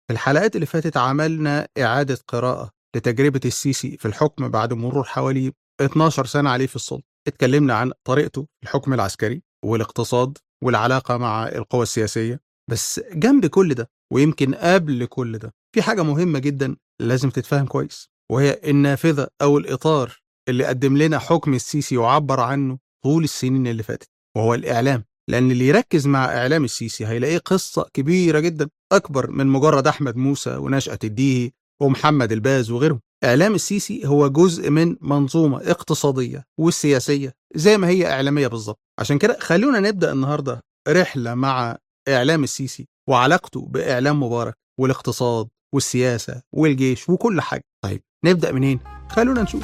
في الحلقات اللي فاتت عملنا إعادة قراءة لتجربة السيسي في الحكم بعد مرور حوالي 12 سنة عليه في السلطة اتكلمنا عن طريقته في الحكم العسكري والاقتصاد والعلاقة مع القوى السياسية بس جنب كل ده ويمكن قبل كل ده في حاجة مهمة جدا لازم تتفهم كويس وهي النافذة أو الإطار اللي قدم لنا حكم السيسي وعبر عنه طول السنين اللي فاتت وهو الإعلام لأن اللي يركز مع إعلام السيسي هيلاقيه قصة كبيرة جدا أكبر من مجرد أحمد موسى ونشأة الديهي ومحمد الباز وغيرهم إعلام السيسي هو جزء من منظومة اقتصادية والسياسية زي ما هي إعلامية بالظبط عشان كده خلونا نبدأ النهاردة رحلة مع إعلام السيسي وعلاقته بإعلام مبارك والاقتصاد والسياسة والجيش وكل حاجة طيب نبدأ منين؟ خلونا نشوف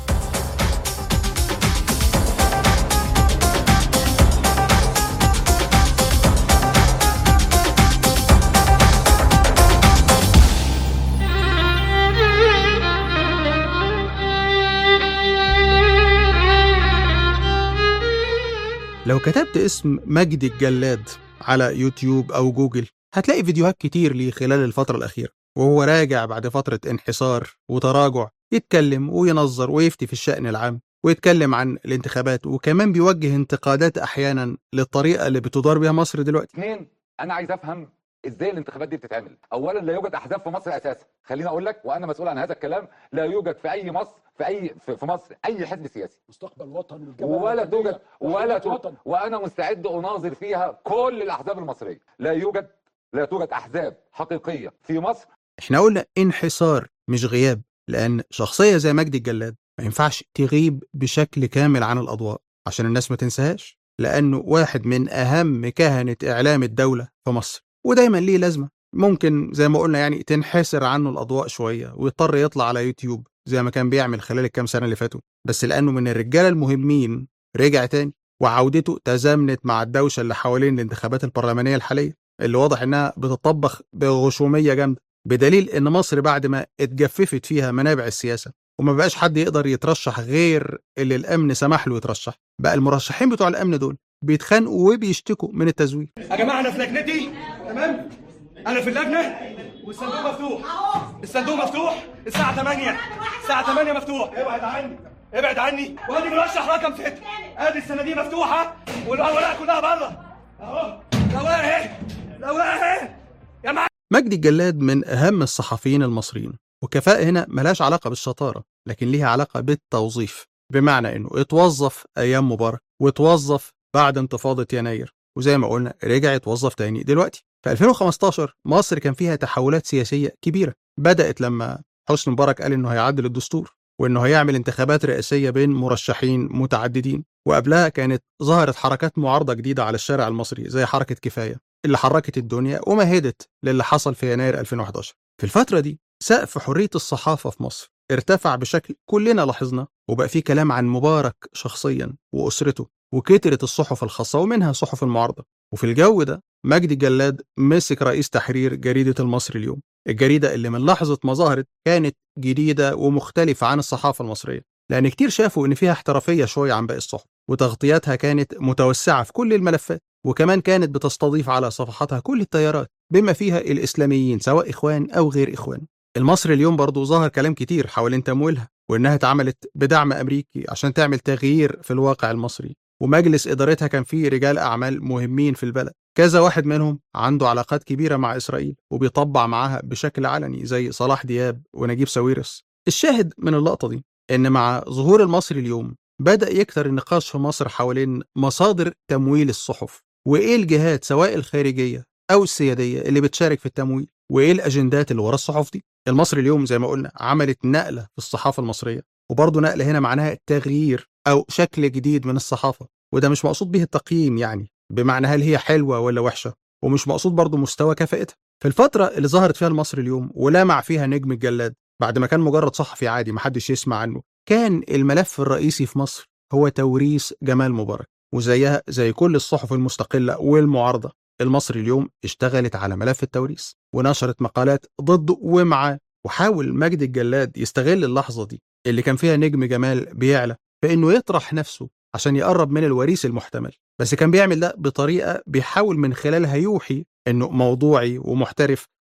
لو كتبت اسم مجدي الجلاد على يوتيوب أو جوجل هتلاقي فيديوهات كتير ليه خلال الفترة الأخيرة وهو راجع بعد فترة انحسار وتراجع يتكلم وينظر ويفتي في الشأن العام ويتكلم عن الانتخابات وكمان بيوجه انتقادات أحيانا للطريقة اللي بتدار بيها مصر دلوقتي اثنين انا عايز افهم ازاي الانتخابات دي بتتعمل اولا لا يوجد احزاب في مصر اساسا خليني اقول لك وانا مسؤول عن هذا الكلام لا يوجد في اي مصر في اي في في مصر اي حزب سياسي مستقبل وطن والجماعة ولا الوطنية توجد ولا وحدة توجد وانا مستعد اناظر فيها كل الاحزاب المصريه لا يوجد لا توجد احزاب حقيقيه في مصر احنا قلنا انحسار مش غياب لأن شخصية زي مجدي الجلاد ما ينفعش تغيب بشكل كامل عن الأضواء عشان الناس ما تنساهاش لأنه واحد من أهم كهنة إعلام الدولة في مصر ودايما ليه لازمة ممكن زي ما قلنا يعني تنحسر عنه الأضواء شوية ويضطر يطلع على يوتيوب زي ما كان بيعمل خلال الكام سنة اللي فاتوا بس لأنه من الرجالة المهمين رجع تاني وعودته تزامنت مع الدوشة اللي حوالين الانتخابات البرلمانية الحالية اللي واضح إنها بتطبخ بغشومية جامدة بدليل إن مصر بعد ما اتجففت فيها منابع السياسة وما بقاش حد يقدر يترشح غير اللي الأمن سمح له يترشح بقى المرشحين بتوع الأمن دول بيتخانقوا وبيشتكوا من التزوير يا جماعه انا في لجنتي تمام انا في اللجنه والصندوق مفتوح الصندوق مفتوح الساعه 8 الساعه 8 مفتوح ابعد عني ابعد عني وادي مرشح رقم 6 ادي الصناديق مفتوحه والاوراق كلها بره اهو الاوراق اهي الاوراق اهي يا معلم مجدي الجلاد من أهم الصحفيين المصريين وكفاءة هنا ملهاش علاقة بالشطارة لكن ليها علاقة بالتوظيف بمعنى إنه اتوظف أيام مبارك واتوظف بعد انتفاضة يناير وزي ما قلنا رجع يتوظف تاني دلوقتي في 2015 مصر كان فيها تحولات سياسية كبيرة بدأت لما حسني مبارك قال إنه هيعدل الدستور وإنه هيعمل انتخابات رئاسية بين مرشحين متعددين وقبلها كانت ظهرت حركات معارضة جديدة على الشارع المصري زي حركة كفاية اللي حركت الدنيا ومهدت للي حصل في يناير 2011 في الفترة دي سقف حرية الصحافة في مصر ارتفع بشكل كلنا لاحظنا وبقى فيه كلام عن مبارك شخصيا وأسرته وكترت الصحف الخاصة ومنها صحف المعارضة وفي الجو ده مجدي جلاد مسك رئيس تحرير جريدة المصري اليوم الجريدة اللي من لحظة ما ظهرت كانت جديدة ومختلفة عن الصحافة المصرية لأن كتير شافوا إن فيها احترافية شوية عن باقي الصحف وتغطياتها كانت متوسعة في كل الملفات وكمان كانت بتستضيف على صفحاتها كل التيارات بما فيها الإسلاميين سواء إخوان أو غير إخوان المصري اليوم برضو ظهر كلام كتير حوالين تمويلها وإنها اتعملت بدعم أمريكي عشان تعمل تغيير في الواقع المصري ومجلس إدارتها كان فيه رجال أعمال مهمين في البلد كذا واحد منهم عنده علاقات كبيرة مع إسرائيل وبيطبع معاها بشكل علني زي صلاح دياب ونجيب ساويرس الشاهد من اللقطة دي إن مع ظهور المصري اليوم بدأ يكثر النقاش في مصر حوالين مصادر تمويل الصحف وإيه الجهات سواء الخارجية أو السيادية اللي بتشارك في التمويل وإيه الأجندات اللي ورا الصحف دي المصري اليوم زي ما قلنا عملت نقلة في الصحافة المصرية وبرضه نقلة هنا معناها تغيير أو شكل جديد من الصحافة وده مش مقصود به التقييم يعني بمعنى هل هي حلوة ولا وحشة ومش مقصود برضه مستوى كفاءتها في الفترة اللي ظهرت فيها المصري اليوم ولمع فيها نجم الجلاد بعد ما كان مجرد صحفي عادي محدش يسمع عنه كان الملف الرئيسي في مصر هو توريث جمال مبارك وزيها زي كل الصحف المستقلة والمعارضة المصري اليوم اشتغلت على ملف التوريث ونشرت مقالات ضده ومعاه وحاول مجدي الجلاد يستغل اللحظة دي اللي كان فيها نجم جمال بيعلى بإنه يطرح نفسه عشان يقرب من الوريث المحتمل بس كان بيعمل ده بطريقة بيحاول من خلالها يوحي إنه موضوعي ومحترف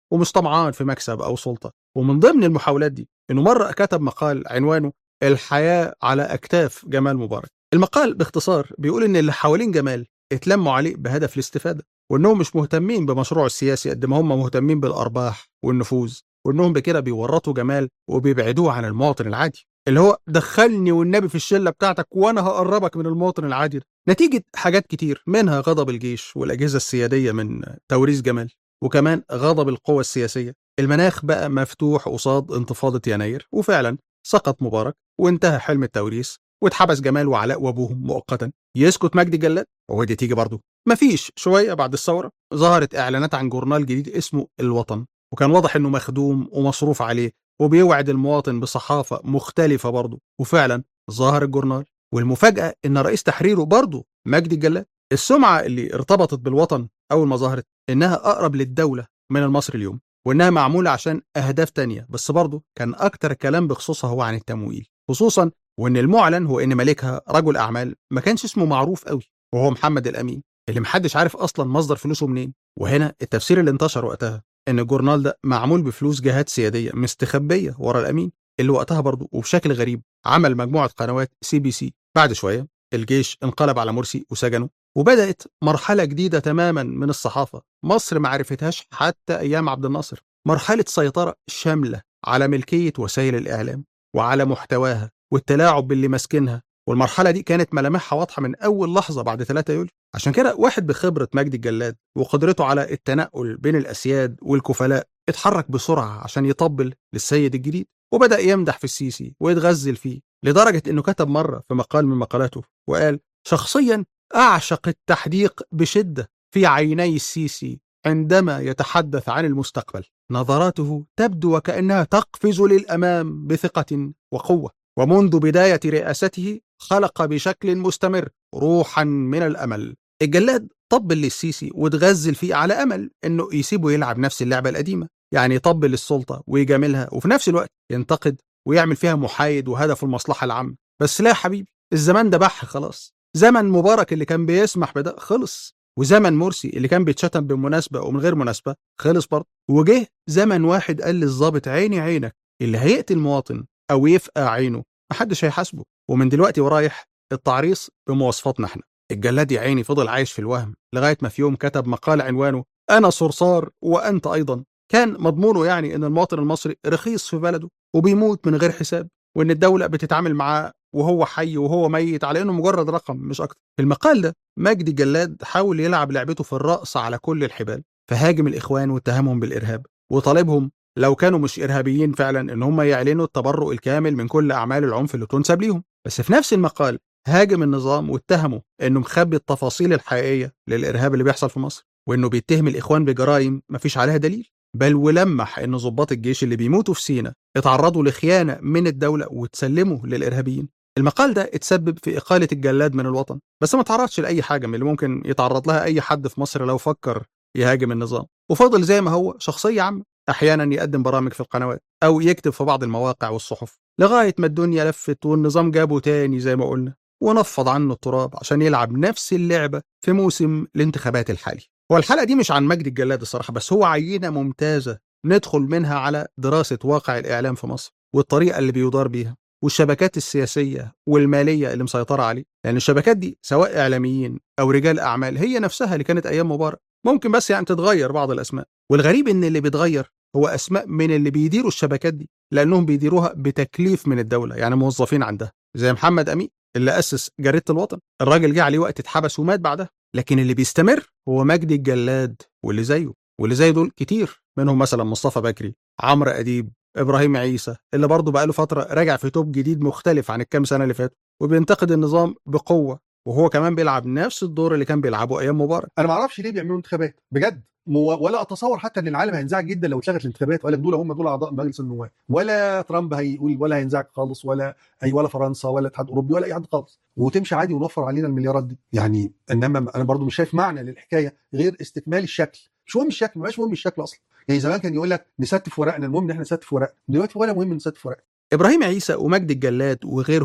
ومش طمعان في مكسب أو سلطة ومن ضمن المحاولات دي إنه مرة كتب مقال عنوانه الحياة على أكتاف جمال مبارك المقال باختصار بيقول إن اللي حوالين جمال اتلموا عليه بهدف الاستفادة وإنهم مش مهتمين بمشروعه السياسي قد ما هم مهتمين بالأرباح والنفوذ وإنهم بكده بيورطوا جمال وبيبعدوه عن المواطن العادي اللي هو دخلني والنبي في الشلة بتاعتك وأنا هقربك من المواطن العادي ده. نتيجة حاجات كتير منها غضب الجيش والأجهزة السيادية من توريث جمال وكمان غضب القوى السياسية المناخ بقى مفتوح قصاد انتفاضة يناير وفعلا سقط مبارك وانتهى حلم التوريث واتحبس جمال وعلاء وابوهم مؤقتا يسكت مجدي جلاد وهو دي تيجي برضه مفيش شويه بعد الثوره ظهرت اعلانات عن جورنال جديد اسمه الوطن وكان واضح انه مخدوم ومصروف عليه وبيوعد المواطن بصحافه مختلفه برضه وفعلا ظهر الجورنال والمفاجاه ان رئيس تحريره برضه مجدي الجلاد السمعه اللي ارتبطت بالوطن اول ما ظهرت انها اقرب للدوله من المصري اليوم وانها معموله عشان اهداف تانية بس برضه كان اكتر كلام بخصوصها هو عن التمويل خصوصا وان المعلن هو ان مالكها رجل اعمال ما كانش اسمه معروف قوي وهو محمد الامين اللي محدش عارف اصلا مصدر فلوسه منين وهنا التفسير اللي انتشر وقتها ان الجورنال ده معمول بفلوس جهات سياديه مستخبيه ورا الامين اللي وقتها برضه وبشكل غريب عمل مجموعه قنوات سي بي سي بعد شويه الجيش انقلب على مرسي وسجنه وبدات مرحله جديده تماما من الصحافه مصر ما عرفتهاش حتى ايام عبد الناصر مرحله سيطره شامله على ملكيه وسائل الاعلام وعلى محتواها والتلاعب باللي ماسكينها والمرحلة دي كانت ملامحها واضحة من أول لحظة بعد 3 يوليو عشان كده واحد بخبرة مجدي الجلاد وقدرته على التنقل بين الأسياد والكفلاء اتحرك بسرعة عشان يطبل للسيد الجديد وبدأ يمدح في السيسي ويتغزل فيه لدرجة إنه كتب مرة في مقال من مقالاته وقال شخصيا أعشق التحديق بشدة في عيني السيسي عندما يتحدث عن المستقبل نظراته تبدو وكأنها تقفز للأمام بثقة وقوة ومنذ بداية رئاسته خلق بشكل مستمر روحا من الأمل الجلاد طبل للسيسي وتغزل فيه على أمل إنه يسيبه يلعب نفس اللعبة القديمة يعني يطبل السلطة ويجاملها وفي نفس الوقت ينتقد ويعمل فيها محايد وهدفه المصلحة العامة بس لا يا حبيبي الزمان ده بح خلاص زمن مبارك اللي كان بيسمح بده خلص وزمن مرسي اللي كان بيتشتم بمناسبة ومن غير مناسبة خلص برضه وجه زمن واحد قال للظابط عيني عينك اللي هيقتل مواطن أو يفقع عينه محدش هيحاسبه ومن دلوقتي ورايح التعريص بمواصفاتنا احنا الجلاد يا عيني فضل عايش في الوهم لغاية ما في يوم كتب مقال عنوانه أنا صرصار وأنت أيضا كان مضمونه يعني إن المواطن المصري رخيص في بلده وبيموت من غير حساب وإن الدولة بتتعامل معاه وهو حي وهو ميت على إنه مجرد رقم مش أكتر في المقال ده مجدي جلاد حاول يلعب لعبته في الرأس على كل الحبال فهاجم الإخوان واتهمهم بالإرهاب وطالبهم لو كانوا مش إرهابيين فعلا إن هم يعلنوا التبرؤ الكامل من كل أعمال العنف اللي تنسب ليهم بس في نفس المقال هاجم النظام واتهمه إنه مخبي التفاصيل الحقيقية للإرهاب اللي بيحصل في مصر وإنه بيتهم الإخوان بجرائم مفيش عليها دليل بل ولمح إن ضباط الجيش اللي بيموتوا في سينا اتعرضوا لخيانة من الدولة وتسلموا للإرهابيين المقال ده اتسبب في إقالة الجلاد من الوطن بس ما تعرضش لأي حاجة من اللي ممكن يتعرض لها أي حد في مصر لو فكر يهاجم النظام وفضل زي ما هو شخصية عامة احيانا يقدم برامج في القنوات او يكتب في بعض المواقع والصحف لغايه ما الدنيا لفت والنظام جابه تاني زي ما قلنا ونفض عنه التراب عشان يلعب نفس اللعبه في موسم الانتخابات الحالي هو الحلقه دي مش عن مجدي الجلاد الصراحه بس هو عينه ممتازه ندخل منها على دراسه واقع الاعلام في مصر والطريقه اللي بيدار بيها والشبكات السياسيه والماليه اللي مسيطره عليه لان الشبكات دي سواء اعلاميين او رجال اعمال هي نفسها اللي كانت ايام مبارك ممكن بس يعني تتغير بعض الاسماء والغريب ان اللي بيتغير هو اسماء من اللي بيديروا الشبكات دي لانهم بيديروها بتكليف من الدوله يعني موظفين عندها زي محمد امين اللي اسس جريده الوطن الراجل جه عليه وقت اتحبس ومات بعدها لكن اللي بيستمر هو مجدي الجلاد واللي زيه واللي زي دول كتير منهم مثلا مصطفى بكري عمرو اديب ابراهيم عيسى اللي برضه بقاله فتره راجع في توب جديد مختلف عن الكام سنه اللي فاتوا وبينتقد النظام بقوه وهو كمان بيلعب نفس الدور اللي كان بيلعبه ايام مبارك انا ما اعرفش ليه بيعملوا انتخابات بجد مو- ولا اتصور حتى ان العالم هينزعج جدا لو اتلغت الانتخابات ولا دول هم دول اعضاء مجلس النواب ولا ترامب هيقول ولا هينزعج خالص ولا اي ولا فرنسا ولا الاتحاد الاوروبي ولا اي حد خالص وتمشي عادي ونوفر علينا المليارات دي يعني انما انا برضو مش شايف معنى للحكايه غير استكمال الشكل مش مهم الشكل ما بقاش مهم الشكل اصلا يعني زمان كان يقول لك نستف ورقنا المهم ان احنا نستف ورقنا دلوقتي ولا مهم نستف ورقنا ابراهيم عيسى ومجدي الجلاد وغيرهم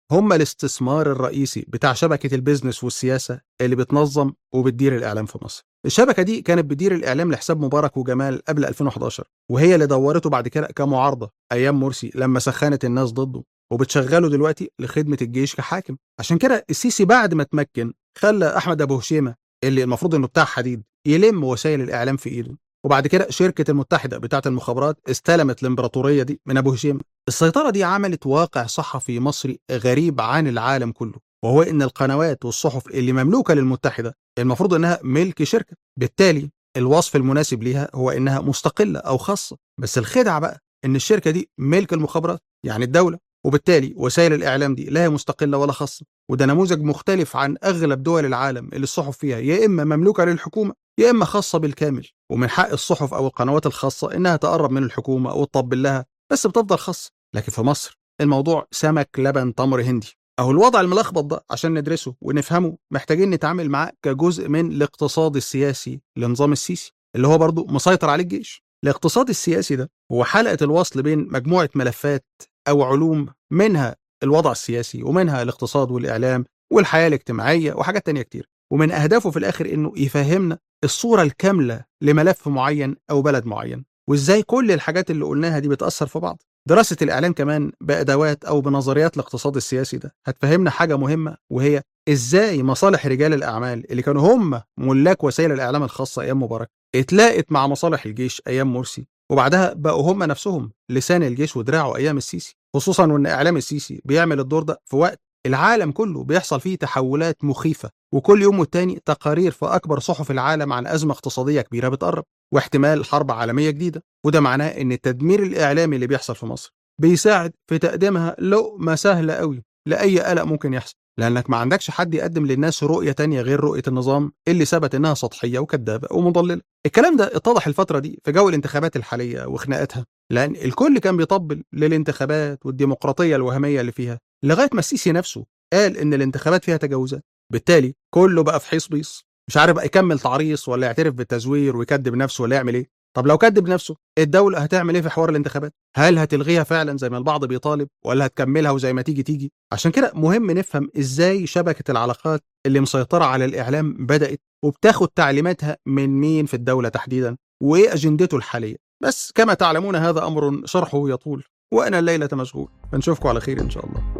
هم الاستثمار الرئيسي بتاع شبكة البيزنس والسياسة اللي بتنظم وبتدير الإعلام في مصر الشبكة دي كانت بتدير الإعلام لحساب مبارك وجمال قبل 2011 وهي اللي دورته بعد كده كمعارضة أيام مرسي لما سخنت الناس ضده وبتشغله دلوقتي لخدمة الجيش كحاكم عشان كده السيسي بعد ما تمكن خلى أحمد أبو هشيمة اللي المفروض إنه بتاع حديد يلم وسائل الإعلام في إيده وبعد كده شركة المتحدة بتاعة المخابرات استلمت الإمبراطورية دي من أبو هشيمة السيطرة دي عملت واقع صحفي مصري غريب عن العالم كله وهو إن القنوات والصحف اللي مملوكة للمتحدة المفروض إنها ملك شركة بالتالي الوصف المناسب ليها هو إنها مستقلة أو خاصة بس الخدعة بقى إن الشركة دي ملك المخابرات يعني الدولة وبالتالي وسائل الإعلام دي لا هي مستقلة ولا خاصة وده نموذج مختلف عن أغلب دول العالم اللي الصحف فيها يا إما مملوكة للحكومة يا إما خاصة بالكامل ومن حق الصحف أو القنوات الخاصة إنها تقرب من الحكومة أو تطبل لها بس بتفضل خاصة لكن في مصر الموضوع سمك لبن تمر هندي أهو الوضع الملخبط ده عشان ندرسه ونفهمه محتاجين نتعامل معاه كجزء من الاقتصاد السياسي لنظام السيسي اللي هو برضه مسيطر عليه الجيش الاقتصاد السياسي ده هو حلقة الوصل بين مجموعة ملفات أو علوم منها الوضع السياسي ومنها الاقتصاد والإعلام والحياة الاجتماعية وحاجات تانية كتير ومن أهدافه في الآخر إنه يفهمنا الصورة الكاملة لملف معين أو بلد معين وإزاي كل الحاجات اللي قلناها دي بتأثر في بعض دراسة الإعلام كمان بأدوات أو بنظريات الاقتصاد السياسي ده هتفهمنا حاجة مهمة وهي إزاي مصالح رجال الأعمال اللي كانوا هم ملاك وسائل الإعلام الخاصة أيام مبارك اتلاقت مع مصالح الجيش أيام مرسي وبعدها بقوا هم نفسهم لسان الجيش ودراعه أيام السيسي خصوصا وإن إعلام السيسي بيعمل الدور ده في وقت العالم كله بيحصل فيه تحولات مخيفة وكل يوم والتاني تقارير في أكبر صحف العالم عن أزمة اقتصادية كبيرة بتقرب واحتمال حرب عالمية جديدة وده معناه إن التدمير الإعلامي اللي بيحصل في مصر بيساعد في تقديمها لقمة سهلة قوي لأي قلق ممكن يحصل لأنك ما عندكش حد يقدم للناس رؤية تانية غير رؤية النظام اللي ثبت إنها سطحية وكذابة ومضللة الكلام ده اتضح الفترة دي في جو الانتخابات الحالية وخناقاتها لأن الكل كان بيطبل للانتخابات والديمقراطية الوهمية اللي فيها لغاية ما السيسي نفسه قال إن الانتخابات فيها تجاوزات بالتالي كله بقى في حيص بيص مش عارف بقى يكمل تعريص ولا يعترف بالتزوير ويكذب نفسه ولا يعمل ايه طب لو كذب نفسه الدولة هتعمل ايه في حوار الانتخابات هل هتلغيها فعلا زي ما البعض بيطالب ولا هتكملها وزي ما تيجي تيجي عشان كده مهم نفهم ازاي شبكة العلاقات اللي مسيطرة على الإعلام بدأت وبتاخد تعليماتها من مين في الدولة تحديدا وايه أجندته الحالية بس كما تعلمون هذا أمر شرحه يطول وأنا الليلة مشغول فنشوفكم على خير إن شاء الله